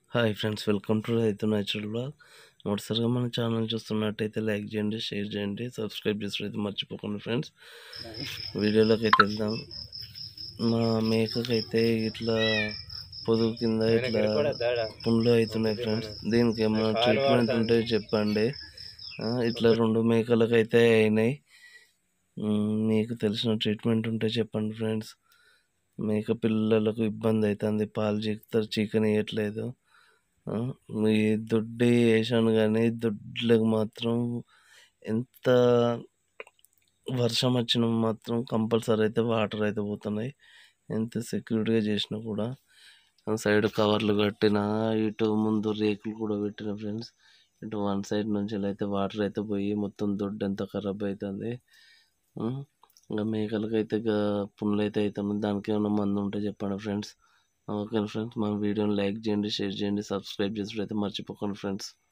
hi friends welcome to రైతు natural blog మొదటిసారిగా మన ఛానల్ చూస్తున్నట్టయితే లైక్ చేయండి షేర్ చేయండి సబ్స్క్రైబ్ చేసుకోవడం మర్చిపోకండి ఫ్రెండ్స్ వీడియోలోకి అయితే వెళ్దాం మా మేకకైతే ఇట్లా పొదుగు కింద ఇట్లా పుండ్లు అవుతున్నాయి ఫ్రెండ్స్ దీనికి ఏమైనా ట్రీట్మెంట్ ఉంటే చెప్పండి ఆ, ఇట్లా రెండు మేకలకైతే అయినాయి మ్, మీకు తెలిసిన ట్రీట్మెంట్ ఉంటే చెప్పండి ఫ్రెండ్స్ మేక పిల్లలకు ఇబ్బంది అవుతుంది పాలు చీకుతారు చీకనియట్లేదు ఆ, ఈ దొడ్డి వేసాను కానీ దొడ్లకు మాత్రం ఎంత వర్షం వచ్చినా మాత్రం కంపల్సరీ అయితే వాటర్ అయితే పోతున్నాయి ఎంత సెక్యూరిటీగా చేసినా కూడా సైడ్ కవర్లు కట్టిన ఇటు ముందు రేకులు కూడా పెట్టిన ఫ్రెండ్స్ ఇటు వన్ సైడ్ నుంచి అయితే వాటర్ అయితే పోయి మొత్తం దొడ్డు అంతా ఖరాబ్ అవుతుంది ఉమ్, ఇంకా మేకలకైతే ఇక పుండ్లు అయితే అవుతున్నాయి దానికి ఏమైనా మందు ఉంటే చెప్పండి ఫ్రెండ్స్ ఓకే ఫ్రెండ్స్ మా వీడియోని లైక్ చేయండి షేర్ చేయండి సబ్స్క్రైబ్ చేసుడు అయితే మర్చిపోకండి ఫ్రెండ్స్